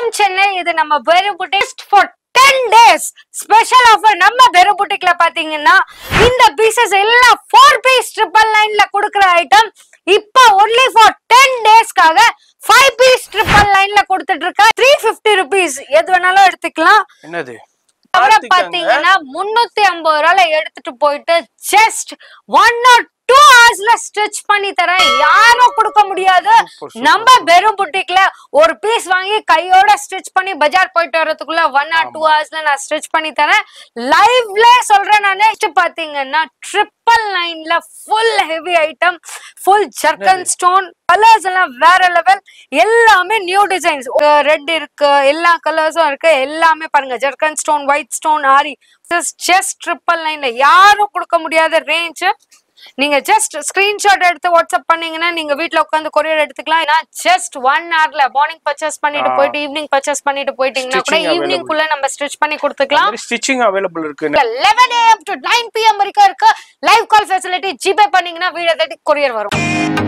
வணக்கம் சென்னை இது நம்ம Peru boutique for ten days special offer நம்ம பெரு புட்டிக்ல பாத்தீங்கன்னா இந்த பீசஸ் எல்லாம் ஃபோர் பீஸ் ட்ரிபிள் நைன்ல கொடுக்குற ஐட்டம் இப்போ ஒன்லி ஃபார் டென் டேஸ்க்காக ஃபைவ் பீஸ் ட்ரிபிள் நைன்ல கொடுத்துட்டு இருக்கா த்ரீ ஃபிஃப்டி ருபீஸ் எது வேணாலும் எடுத்துக்கலாம் என்னது அப்புறம் பார்த்துக்கங்க. பாத்தீங்கன்னா முன்னூத்தி ஐம்பது ரூபாய்ல எடுத்துட்டு போயிட்டு ஜஸ்ட் ஒன் ஆர் டூ ஹவர்ஸ்ல ஸ்டிச் பண்ணி தரேன் யாரும் கொடுக்க முடியாது Super, super, நம்ம வெறும் புட்டிக்ல ஒரு பீஸ் வாங்கி கையோட ஸ்டிச் பண்ணி பஜார் போயிட்டு வரதுக்குள்ள ஒன் ஆர் டூ ஹவர்ஸ்ல நான் ஸ்டிச் பண்ணி தரேன் லைவ்ல சொல்றேன் நான் நெக்ஸ்ட் பாத்தீங்கன்னா ட்ரிபிள் நைன்ல full heavy item full zircon stone colours எல்லாம் வேற லெவல் எல்லாமே நியூ டிசைன்ஸ் ரெட் இருக்கு எல்லா கலர்ஸும் இருக்கு எல்லாமே பாருங்க zircon stone white stone aari just triple நைன்ல யாரும் கொடுக்க முடியாத ரேஞ்ச் நீங்க ஜஸ்ட் ஸ்கிரீன்ஷாட் எடுத்து வாட்ஸ்அப் பண்ணீங்கன்னா நீங்க வீட்ல உட்காந்து கொரியர் எடுத்துக்கலாம் ஏன்னா ஜஸ்ட் ஒன் ஹவர்ல மார்னிங் பர்ச்சேஸ் பண்ணிட்டு ஆ. போயிட்டு ஈவினிங் பர்ச்சேஸ் பண்ணிட்டு போயிட்டீங்கன்னா கூட Stitching ஈவினிங் available. குள்ள நம்ம ஸ்டிச் பண்ணி கொடுத்துக்கலாம் ஸ்டிச்சிங் அவைலபிள் இருக்கு eleven AM to nine PM வரைக்கும் இருக்கு லைவ் கால் ஃபெசிலிட்டி ஜிபே பண்ணீங்கன்னா வீடு தேடி கொரியர் வரும்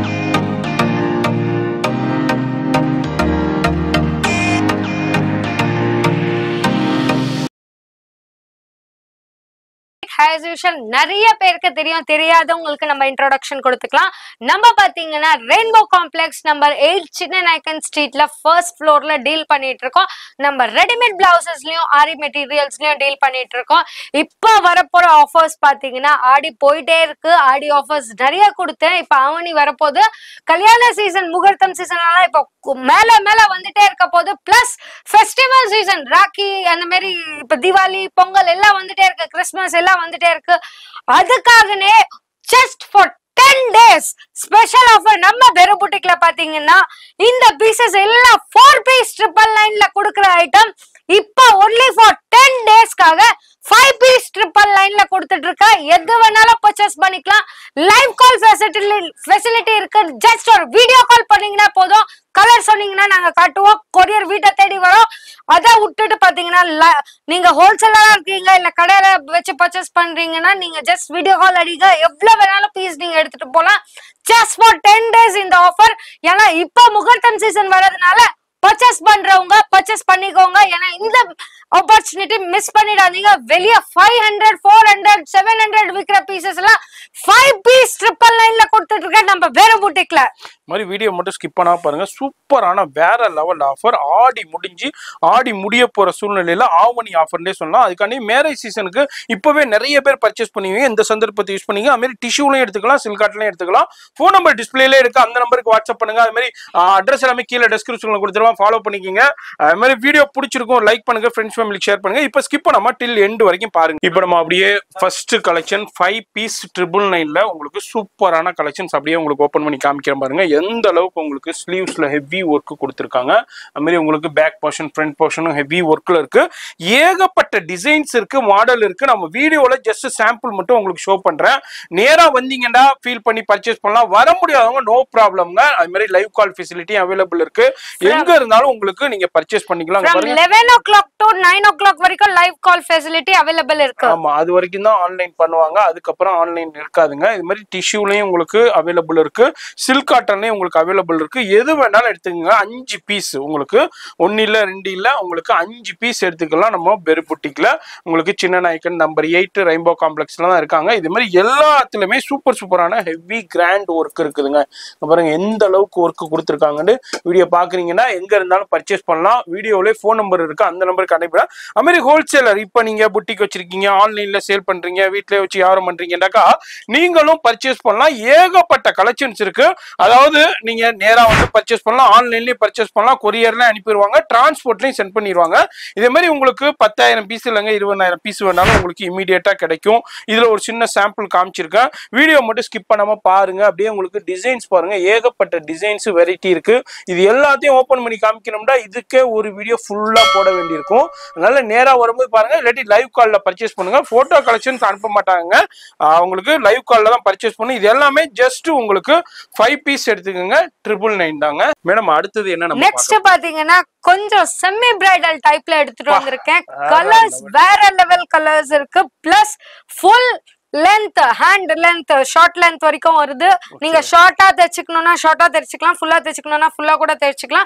as usual நிறைய பேருக்கு தெரியும் தெரியாதவங்களுக்கு நம்ம இன்ட்ரோடக்ஷன் கொடுத்துக்கலாம் நம்ம பாத்தீங்கன்னா ரெயின்போ காம்ப்ளெக்ஸ் நம்பர் எயிட் சின்ன நாயக்கன் ஸ்ட்ரீட்ல ஃபர்ஸ்ட் ஃப்ளோர்ல டீல் பண்ணிட்டு இருக்கோம் நம்ம ரெடிமேட் பிளவுசஸ்லயும் ஆரி மெட்டீரியல்ஸ்லயும் டீல் பண்ணிட்டு இருக்கோம் இப்போ வரப்போற ஆஃபர்ஸ் பாத்தீங்கன்னா ஆடி போயிட்டே இருக்கு ஆடி ஆஃபர்ஸ் நிறைய கொடுத்தேன் இப்போ ஆவணி வரப்போகுது கல்யாண சீசன் முகூர்த்தம் சீசன் எல்லாம் இப்போ கு- மேல மேல வந்துட்டே இருக்க போது பிளஸ் ஃபெஸ்டிவல் சீசன் ராக்கி அந்த மாதிரி இப்ப தீபாவளி பொங்கல் எல்லாம் வந்துட்டே இருக்கு கிறிஸ்மஸ் எல்லாம் வந்துட்டே இருக்கு அதுக்காகனே just for ten days special offer நம்ம பெரு புட்டிக்ல பாத்தீங்கன்னா இந்த பீசஸ் எல்லாம் ஃபோர் பீஸ் ட்ரிபிள் நைன்ல கொடுக்குற ஐட்டம் இப்போ ஒன்லி ஃபார் டென் டேஸ்க்காக ஃபைவ் பீஸ் ட்ரிபிள் லைன்ல கொடுத்துட்டு இருக்கா எது வேணாலும் பர்ச்சேஸ் பண்ணிக்கலாம் லைவ் கால் ஃபெசிலிட்டி ஃபெசிலிட்டி இருக்கு ஜஸ்ட் ஒரு வீடியோ கால் பண்ணீங்கன்னா போதும் கலர் சொன்னீங்கன்னா நாங்க காட்டுவோம் கொரியர் வீட்டை தேடி வரோம் அதை விட்டுட்டு பாத்தீங்கன்னா ல- நீங்க ஹோல்சேலரா இருக்கீங்க இல்ல கடையில வச்சு பர்ச்சேஸ் பண்றீங்கன்னா நீங்க ஜஸ்ட் வீடியோ கால் அடிங்க எவ்வளவு வேணாலும் பீஸ் நீங்க எடுத்துட்டு போலாம் ஜஸ்ட் ஃபார் டென் டேஸ் இந்த ஆஃபர் ஏன்னா இப்போ முகூர்த்தம் சீசன் வர்றதுனால பர்ச்சேஸ் பண்றவங்க பர்ச்சேஸ் பண்ணிக்கோங்க ஏன்னா இந்த ஆப்பர்ச்சுனிட்டி மிஸ் பண்ணிடாதீங்க வெளியே five hundred four hundred seven hundred விற்கிற பீசஸ் எல்லாம் ஃபைவ் பீஸ் ட்ரிபிள் நைன்ல கொடுத்துட்டு இருக்கேன் நம்ம வேற பூட்டிக்ல மாதிரி வீடியோ மட்டும் ஸ்கிப் பண்ணா பாருங்க சூப்பரான வேற லெவல் ஆஃபர் ஆடி முடிஞ்சு ஆடி முடிய போற சூழ்நிலையில ஆவணி ஆஃபர்னே சொல்லலாம் அதுக்காண்டி மேரேஜ் சீசனுக்கு இப்பவே நிறைய பேர் பர்ச்சேஸ் பண்ணுவீங்க இந்த சந்தர்ப்பத்தை யூஸ் பண்ணீங்க அது மாதிரி டிஷ்யூலையும் எடுத்துக்கலாம் சில்காட்லையும் எடுத்துக்கலாம் ஃபோன் நம்பர் டிஸ்பிளேல இருக்கு அந்த நம்பருக்கு வாட்ஸ்அப் பண்ணுங்க அது மாதிரி அட்ரஸ் எல்லாமே கீழே டெஸ்கிரிப்ஷன்ல கொடுத்துருவோம் ஃபாலோ பண்ணிக்கிங்க அது மாதிரி வீடியோ பிடிச்சிருக்கும் லைக் பண்ணுங்க ஃப்ரெண்ட்ஸ் ஃபேமிலிக்கு ஷேர் பண்ணுங்க இப்போ ஸ்கிப் பண்ணாம டில் எண்ட் வரைக்கும் பாருங்க இப்போ நம்ம அப்படியே first collection five piece triple நைன்ல உங்களுக்கு சூப்பரான கலெக்ஷன்ஸ் அப்படியே உங்களுக்கு ஓப்பன் பண்ணி காமிக்கிறேன் பாருங்க எந்த அளவுக்கு உங்களுக்கு ஸ்லீவ்ஸ்ல ஹெவி ஒர்க் கொடுத்துருக்காங்க அது மாதிரி உங்களுக்கு பேக் போர்ஷன் ஃப்ரண்ட் போர்ஷனும் ஹெவி ஒர்க்ல இருக்கு ஏகப்பட்ட டிசைன்ஸ் இருக்கு மாடல் இருக்கு நம்ம வீடியோல ஜஸ்ட் சாம்பிள் மட்டும் உங்களுக்கு ஷோ பண்றேன் நேரா வந்தீங்கன்னா ஃபீல் பண்ணி பர்ச்சேஸ் பண்ணலாம் வர முடியாதவங்க நோ ப்ராப்ளம்ங்க அது மாதிரி லைவ் கால் ஃபெசிலிட்டி அவைலபிள் இருக்கு எங்க இருந்தாலும் உங்களுக்கு நீங்க பர்ச்சேஸ் பண்ணிக்கலாம் அங்க ஃப்ரம் பாருங்க eleven o'clock to nine o'clock வரைக்கும் லைவ் கால் ஃபெசிலிட்டி அவைலபிள் இருக்கு ஆமா அது வரைக்கும் தான் ஆன்லைன் பண்ணுவாங்க அதுக்கப்புறம் ஆன்லைன் இருக்காதுங்க இது மாதிரி டிஷ்யூலையும் உங்களுக்கு அவைலபிள் இருக்கு சில்க் காட்டன்லயும் உங்களுக்கு அவைலபிள் இருக்கு எது வேணாலும் எடுத்துக்கங்க அஞ்சு பீஸ் உங்களுக்கு ஒன்னு இல்ல ரெண்டு இல்ல உங்களுக்கு அஞ்சு பீஸ் எடுத்துக்கலாம் நம்ம பெரு புட்டிக்ல உங்களுக்கு Chinna Naicken number eight rainbow காம்ப்ளெக்ஸ்ல தான் இருக்காங்க இது மாதிரி எல்லாத்துலயுமே சூப்பர் சூப்பரான ஹெவி கிராண்ட் ஒர்க் இருக்குதுங்க இங்க பாருங்க எந்த அளவுக்கு ஒர்க் கொடுத்துருக்காங்கன்னு வீடியோ பாக்குறீங்கன்னா எங்க இருந்தாலும் பர்ச்சேஸ் பண்ணலாம் வீடியோல ஃபோன் நம்பர் இருக்கு அந்த நம்பருக்கு அனுப்பிடலாம் அது மாதிரி ஹோல்சேலர் இப்போ நீங்க புட்டிக் வச்சிருக்கீங்க ஆன்லைன்ல சேல் பண்றீங்க வீட்லயே வச்சு யாரும் பண்றீங்கன்னாக்கா நீங்களும் பர்ச்சேஸ் பண்ணலாம் ஏகப்பட்ட கலெக்ஷன்ஸ் இருக்கு அதாவது நீங்க நேரா வந்து பர்ச்சேஸ் பண்ணலாம் ஆன்லைன்லயே பர்ச்சேஸ் பண்ணலாம் கொரியர்ல அனுப்பிடுவாங்க டிரான்ஸ்போர்ட்லயும் சென்ட் பண்ணிடுவாங்க இதே மாதிரி உங்களுக்கு பத்தாயிரம் பீஸ் இல்லைங்க இருபதாயிரம் பீஸ் வேணாலும் உங்களுக்கு இமீடியட்டா கிடைக்கும் இதுல ஒரு சின்ன சாம்பிள் காமிச்சிருக்கேன் வீடியோ மட்டும் ஸ்கிப் பண்ணாம பாருங்க அப்படியே உங்களுக்கு டிசைன்ஸ் பாருங்க ஏகப்பட்ட டிசைன்ஸ் வெரைட்டி இருக்கு இது எல்லாத்தையும் ஓபன் பண்ணி காமிக்கணும்னா இதுக்கே ஒரு வீடியோ ஃபுல்லா போட வேண்டியிருக்கும் அதனால நேரா வரும்போது பாருங்க இல்லாட்டி லைவ் கால்ல பர்ச்சேஸ் பண்ணுங்க போட்டோ கலெக்ஷன்ஸ் அனுப்ப மாட்டாங்க ஆஹ் உங்களுக்கு லைவ் கால்ல தான் பர்ச்சேஸ் பண்ணு இது எல்லாமே ஜஸ்ட் உங்களுக்கு ஃபைவ் பீஸ் எடுத்துக்கோங்க ட்ரிபிள் நைன் தாங்க மேடம் அடுத்தது என்ன நம்ம நெக்ஸ்ட் பாத்தீங்கன்னா கொஞ்சம் செமி பிரைடல் டைப்ல எடுத்துட்டு பா. வந்திருக்கேன் வேற கலர்ஸ் level. வேற லெவல் கலர்ஸ் இருக்கு plus full length hand length short length வரைக்கும் வருது நீங்க ஷார்ட்டா தைச்சுக்கணும்னா ஷார்ட்டா தைச்சுக்கலாம் ஃபுல்லா தைச்சுக்கணும்னா ஃபுல்லா கூட தைச்சுக்கலாம்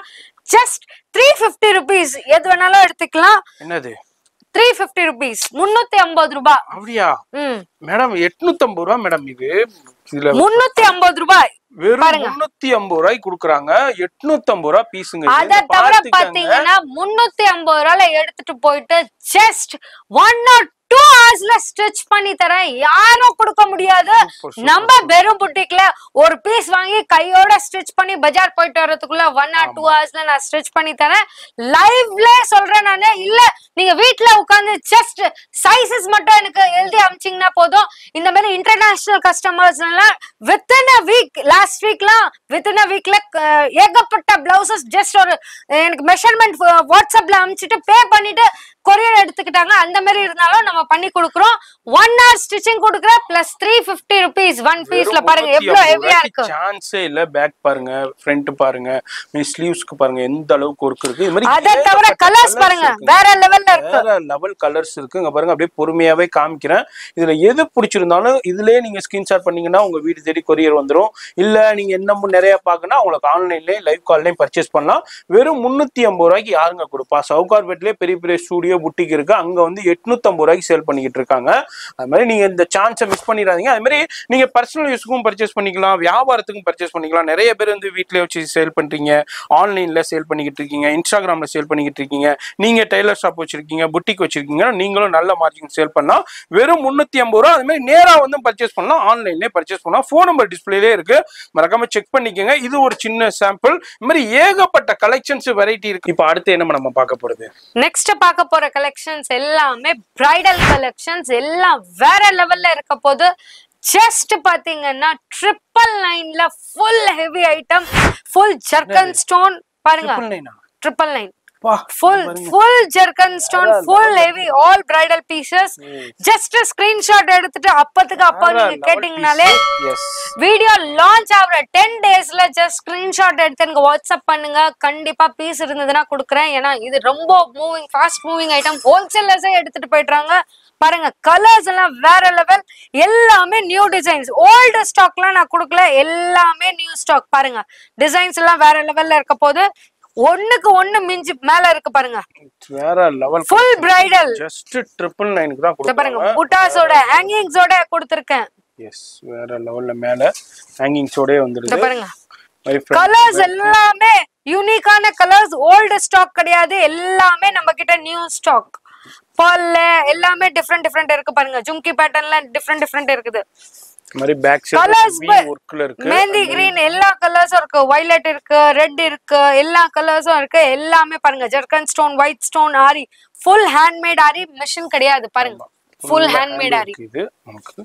ஜஸ்ட் த்ரீ ஃபிஃப்டி ருபீஸ் எது வேணாலும் எடுத்துக்கலாம் என்னது த்ரீ ஃபிஃப்டி ருபீஸ் முன்னூத்தி ஐம்பது ரூபாய் அப்படியா ம் மேடம் எட்நூத்தம்பது ரூபா மேடம் இது இதுல முன்னூத்தி ஐம்பது ரூபாய் வெறும் பாருங்க. முன்னூத்தி ஐம்பது ரூபாய்க்கு கொடுக்குறாங்க எட்நூத்தம்பது ரூபா பீஸுங்க இது. அத தவிர பாத்துக்கங்க. பாத்தீங்கன்னா முன்னூத்தி ஐம்பது ரூபாய்ல எடுத்துட்டு போயிட்டு ஜஸ்ட் ஒன் ஆர் டூ ஹவர்ஸ்ல ஸ்டிச் பண்ணி தரேன் யாரும் கொடுக்க முடியாது Super, super, நம்ம வெறும் புட்டிக்ல ஒரு பீஸ் வாங்கி கையோட ஸ்டிச் பண்ணி பஜார் போயிட்டு வரதுக்குள்ள ஒன் ஆர் டூ ஹவர்ஸ்ல நான் ஸ்டிச் பண்ணி தரேன் லைவ்ல சொல்றேன் நானு இல்ல நீங்க வீட்ல உட்கார்ந்து ஜஸ்ட் சைஸஸ் மட்டும் எனக்கு எழுதி அமிச்சிங்கன்னா போதும் இந்த மாதிரி இன்டர்நேஷனல் கஸ்டமர்ஸ் எல்லாம் வித்தின் அ வீக் லாஸ்ட் வீக்லாம் வித்தின் அ வீக்ல ஏகப்பட்ட பிளவுசஸ் ஜஸ்ட் ஒரு எனக்கு மெஷர்மெண்ட் வாட்ஸ்அப்ல அனுப்பிச்சிட்டு பே பண்ணிட்டு கொரியர் எடுத்துக்கிட்டாங்க அந்த மாதிரி இருந்தாலும் நம்ம பண்ணி கொடுக்குறோம் ஒன் ஹவர் ஸ்டிச்சிங் கொடுக்குறோம் plus three fifty rupees one பீஸ்ல பாருங்க எவ்வளவு ஹெவியா இருக்கு சான்ஸே இல்ல பேக் பாருங்க ஃப்ரண்ட் பாருங்க ஸ்லீவ்ஸ்க்கு பாருங்க எந்த அளவுக்கு ஒர்க் இருக்கு இது மாதிரி அதை தவிர ஏகப்பட்ட கலர்ஸ் colours பாருங்க இருக்குங்க. வேற லெவல்ல இருக்கு வேற லெவல் கலர்ஸ் இருக்கு இங்க பாருங்க அப்படியே பொறுமையாவே காமிக்கிறேன் இதுல எது பிடிச்சிருந்தாலும் இதுலயே நீங்க ஸ்கிரீன்ஷாட் பண்ணீங்கன்னா உங்க வீடு தேடி கொரியர் வந்துரும் இல்ல நீங்க இன்னமும் நிறைய பாக்கணும் உங்களுக்கு ஆன்லைன்லயே லைவ் கால்லயும் பர்ச்சேஸ் பண்ணலாம் வெறும் முன்னூத்தி ஐம்பது ரூபாய்க்கு யாருங்க கொடுப்பா சவுகார்பேட்லயே பெரிய பெரிய ஸ்டூடியோ புட்டிக் இருக்கு அங்க வந்து எட்நூத்தி ஐம்பது ரூபாய்க்கு சேல் பண்ணிக்கிட்டு இருக்காங்க அது மாதிரி நீங்க இந்த சான்ஸை மிஸ் பண்ணிடாதீங்க அது மாதிரி நீங்க பர்சனல் யூஸ்க்கும் பர்ச்சேஸ் பண்ணிக்கலாம் வியாபாரத்துக்கும் பர்ச்சேஸ் பண்ணிக்கலாம் நிறைய பேர் வந்து வீட்லயே வச்சு சேல் பண்றீங்க ஆன்லைன்ல சேல் பண்ணிக்கிட்டு இருக்கீங்க இன்ஸ்டாகிராம்ல சேல் பண்ணிக்கிட்டு இருக்கீங்க நீங்க டெய்லர் ஷாப் வச்சிருக்கீங்க புட்டிக் வச்சிருக்கீங்க நீங்களும் நல்ல மார்ஜின் சேல் பண்ணலாம் வெறும் முன்னூத்தி ஐம்பது ரூபா அது மாதிரி நேரா வந்து பர்ச்சேஸ் பண்ணலாம் ஆன்லைன்லயே பர்ச்சேஸ் பண்ணலாம் ஃபோன் நம்பர் டிஸ்பிளேலே இருக்கு மறக்காம செக் பண்ணிக்கோங்க இது ஒரு சின்ன சாம்பிள் இது மாதிரி ஏகப்பட்ட கலெக்ஷன்ஸ் வெரைட்டி இருக்கு இப்போ அடுத்து என்ன நம்ம பார்க்க போறது நெக்ஸ்ட் பார்க்க போற கலெக்ஷன்ஸ் எல்லாமே பிரைடல் கலெக்ஷன்ஸ் எல்லாம் வேற லெவல்ல இருக்க போது ஜஸ்ட் பாத்தீங்கன்னா ட்ரிபிள் நைன்ல full heavy item full zircon stone பாருங்க Triple nine ஆ? ட்ரிபிள் நைன் பா, full full zircon stone full heavy all bridal pieces just screenshot எடுத்துட்டு அப்பத்துக்கு அப்போ வேற நீங்க level கேட்டீங்கனாலே pieces. Yes. வீடியோ லான்ச் ஆகுற டென் டேஸ்ல ஜஸ்ட் ஸ்கிரீன்ஷாட் எடுத்து எனக்கு வாட்ஸ்அப் பண்ணுங்க கண்டிப்பா பீஸ் இருந்ததுன்னா கொடுக்குறேன் ஏன்னா இது ரொம்ப மூவிங் ஃபாஸ்ட் மூவிங் ஐட்டம் ஹோல்சேலர்ஸே எடுத்துட்டு போயிடுறாங்க பாருங்க கலர்ஸ் எல்லாம் வேற லெவல் எல்லாமே நியூ டிசைன்ஸ் ஓல்டு ஸ்டாக்லாம் நான் கொடுக்கல எல்லாமே நியூ ஸ்டாக் பாருங்க டிசைன்ஸ் எல்லாம் வேற லெவல்ல இருக்க போது ஒண்ணுக்கு ஒண்ணு மிஞ்சி மேல இருக்கு பாருங்க வேற level full bridal just triple நைனுக்கு தான் பாருங்க கொடுக்குறாங்க புட்டாஸோட ஹேங்கிங்ஸோட கொடுத்துருக்கேன் எஸ் வேற லெவல்ல மேல ஹேங்கிங்ஸோடே இந்த வந்துருது பாருங்க My friend, கலர்ஸ் எல்லாமே யூனிக்கான கலர்ஸ் ஓல்டு ஸ்டாக் கிடையாது எல்லாமே நம்ம கிட்ட நியூ ஸ்டாக் பால்ல எல்லாமே டிஃப்ரெண்ட் டிஃப்ரெண்ட் இருக்கு பாருங்க ஜும்கி பேட்டர்ன்ல டிஃப்ரெண்ட் டிஃப்ரெண்ட் இருக்குது இந்த மாதிரி பேக் Colours சைடு ப- ஒர்க்ல இருக்கு மேந்தி கிரீன் எல்லா கலர்ஸும் இருக்கு வைலட் இருக்கு ரெட் இருக்கு எல்லா கலர்ஸும் இருக்கு எல்லாமே பாருங்க zircon stone white stone aari full handmade aari machine கிடையாது பாருங்க ஃபுல் ஹேண்ட்மேட் ஆரி இருக்கு இது நமக்கு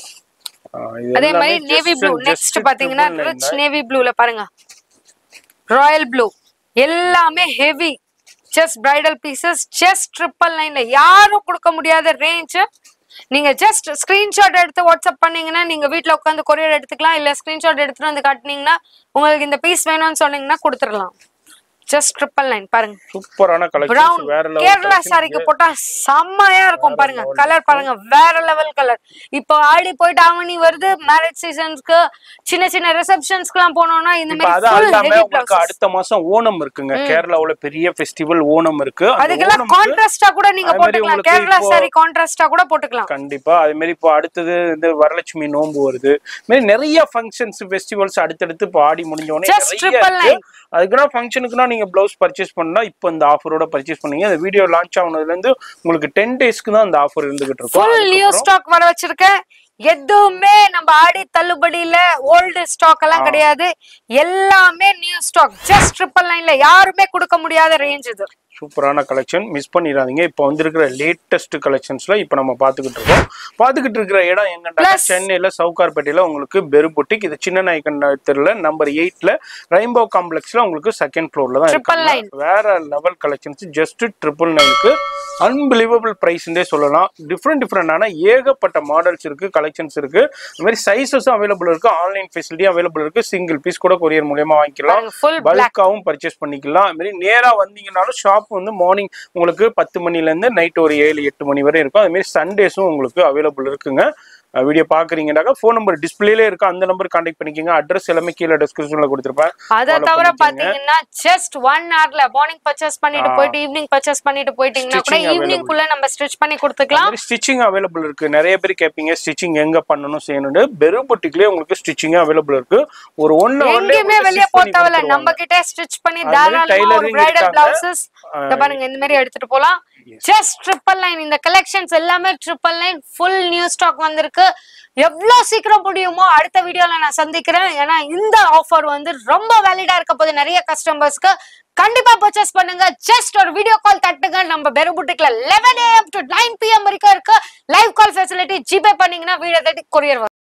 ஆ, இது அதே எல்லாமே மாதிரி navy just blue and next just பாத்தீங்கன்னா triple nine ரிச் தான். நேவி ப்ளூல பாருங்க ராயல் ப்ளூ எல்லாமே heavy just bridal pieces just triple நைன்ல யாரும் கொடுக்க முடியாத ரேஞ்ச் நீங்க ஜஸ்ட் ஸ்கிரீன்ஷாட் எடுத்து வாட்ஸ்அப் பண்ணீங்கன்னா நீங்க வீட்ல உட்காந்து கொரியர் எடுத்துக்கலாம் இல்ல ஸ்கிரீன்ஷாட் எடுத்துட்டு வந்து காட்டுனீங்கன்னா உங்களுக்கு இந்த பீஸ் வேணும்னு சொன்னீங்கன்னா கொடுத்துடலாம் ஜஸ்ட் ட்ரிபிள் நைன் பாருங்க சூப்பரான பிரவுன் கலெக்ஷன் வேற லெவல் கேரளா சாரிக்கு போட்டா செம்மையா இருக்கும் பாருங்க கலர் பாருங்க வேற லெவல் கலர் இப்போ ஆடி போயிட்டு ஆவணி வருது மேரேஜ் சீசன்ஸ்க்கு சின்ன சின்ன ரிசப்ஷன்ஸ்க்கு எல்லாம் போனோம்னா இந்த இப்ப மாதிரி அதான் ஃபுல் இல்லாம ஹெவி உங்களுக்கு அடுத்த மாசம் ஓணம் இருக்குங்க கேரளாவுல பெரிய ஃபெஸ்டிவல் ஓணம் இருக்கு அந்த அதுக்கெல்லாம் ஓணம்க்கு கான்ட்ராஸ்டா கூட நீங்க அது மாதிரி போட்டுக்கலாம் உங்களுக்கு கேரளா இப்போ- சாரி கான்ட்ராஸ்டா கூட போட்டுக்கலாம் கண்டிப்பா அதே மாதிரி இப்போ அடுத்தது இந்த வரலட்சுமி நோன்பு வருது இது மாதிரி நிறைய ஃபங்க்ஷன்ஸ் ஃபெஸ்டிவல்ஸ் அடுத்தடுத்து இப்போ ஆடி முடிஞ்ச உடனே Just நிறைய triple இருக்கு nine. அதுக்குன்னா ஃபங்க்ஷனுக்குனா நீங்க பிளவுஸ் பர்ச்சேஸ் பண்ணா இப்போ இந்த ஆஃபரோட பர்ச்சேஸ் பண்ணீங்க அந்த வீடியோ லான்ச் ஆனதுல இருந்து உங்களுக்கு டென் டேஸ்க்கு தான் அந்த ஆஃபர் இருந்துகிட்டு இருக்கும் ஃபுல் நியூ அதுக்கப்புறம் ஸ்டாக் வர வச்சிருக்கேன் எதுவுமே நம்ம ஆடி தள்ளுபடியில ஓல்டு ஸ்டாக் எல்லாம் கிடையாது எல்லாமே நியூ ஸ்டாக் ஜஸ்ட் ட்ரிபிள் நைன்ல யாருமே கொடுக்க முடியாத ரேஞ்ச் இது சூப்பரான கலெக்ஷன் மிஸ் பண்ணிடாதீங்க இப்போ வந்திருக்கிற லேட்டஸ்ட் கலெக்ஷன்ஸ்ல இப்போ நம்ம பார்த்துக்கிட்டு இருக்கோம் பார்த்துக்கிட்டு இருக்கிற இடம் எங்கன்னா Plus- சென்னையில சவுகார்பேட்டையில உங்களுக்கு பெரு பொட்டிக் இது சின்ன நாயக்கன் தெருல நம்பர் எயிட்ல ரெயின்போ காம்ப்ளெக்ஸ்ல உங்களுக்கு செகண்ட் ஃப்ளோர்ல தான் Triple இருக்காங்க வேற லெவல் கலெக்ஷன்ஸ் ஜஸ்ட் ட்ரிபிள் நைனுக்கு அன்பிலீவபிள் பிரைஸ்ன்றே சொல்லலாம் டிஃப்ரெண்ட் டிஃப்ரெண்டான ஏகப்பட்ட மாடல்ஸ் இருக்கு கலெக்ஷன்ஸ் இருக்கு இந்த மாதிரி சைஸஸும் அவைலபிள் இருக்கு ஆன்லைன் ஃபெசிலிட்டியும் அவைலபிள் இருக்கு சிங்கிள் பீஸ் கூட கொரியர் மூலியமா வாங்கிக்கலாம் ஃபுல் பிளாக் பல்காவும் பர்ச்சேஸ் பண்ணிக்கலாம் அது மாதிரி நேரா வந்தீங்கனாலும் ஷாப் வந்து மார்னிங் உங்களுக்கு பத்து மணில இருந்து நைட் ஒரு ஏழு எட்டு மணி வரை இருக்கும் அது மாதிரி சண்டேஸும் உங்களுக்கு அவைலபிள் இருக்குங்க வீடியோ பாக்குறீங்கன்னாக்கா ஃபோன் நம்பர் டிஸ்பிளேல இருக்கு அந்த நம்பர் கான்டாக்ட் பண்ணிக்கோங்க அட்ரஸ் எல்லாமே கீழே டிஸ்கிரிப்ஷன்ல கொடுத்துருப்பேன் அதை Follow தவிர பண்ணிக்கங்க. பாத்தீங்கன்னா ஜஸ்ட் ஒன் ஹவர்ல மார்னிங் பர்ச்சேஸ் பண்ணிட்டு ஆ. போயிட்டு ஈவினிங் பர்ச்சேஸ் பண்ணிட்டு போயிட்டீங்கன்னா கூட Stitching ஈவினிங் குள்ள நம்ம ஸ்டிச் பண்ணி கொடுத்துக்கலாம் ஸ்டிச்சிங் அவைலபிள் இருக்கு நிறைய பேர் கேட்பீங்க ஸ்டிச்சிங் எங்க பண்ணணும் செய்யணும்னு பெரும் பொட்டிக்லயே உங்களுக்கு ஸ்டிச்சிங் அவைலபிள் இருக்கு ஒரு ஒன் எங்கேயுமே வெளிய போ தேவையில்ல நம்ம கிட்ட ஸ்டிச் பண்ணி அது மாதிரி தாராளமா ஒரு tailoring பிரைடல் இருக்காங்க. பிளவுசஸ் இந்த பாருங்க இந்த மாதிரி எடுத்துட்டு போலாம் ஜஸ்ட் ட்ரிபிள் லைன் இந்த கலெக்ஷன்ஸ் எல்லாமே triple nine full new stock வந்திருக்கு எவ்வளவு சீக்கிரம் முடியுமோ அடுத்த வீடியோல நான் சந்திக்கிறேன் ஏன்னா இந்த ஆஃபர் வந்து ரொம்ப வேலிடா இருக்க போது நிறைய கஸ்டமர்ஸ்க்கு கண்டிப்பா பர்ச்சேஸ் பண்ணுங்க ஜஸ்ட் ஒரு வீடியோ கால் தட்டுங்க நம்ம பெருபுட்டிக்ல eleven AM to nine PM வரைக்கும் இருக்கு லைவ் கால் ஃபெசிலிட்டி ஜிபே பண்ணீங்கன்னா வீடியோ தட்டி கொரியர்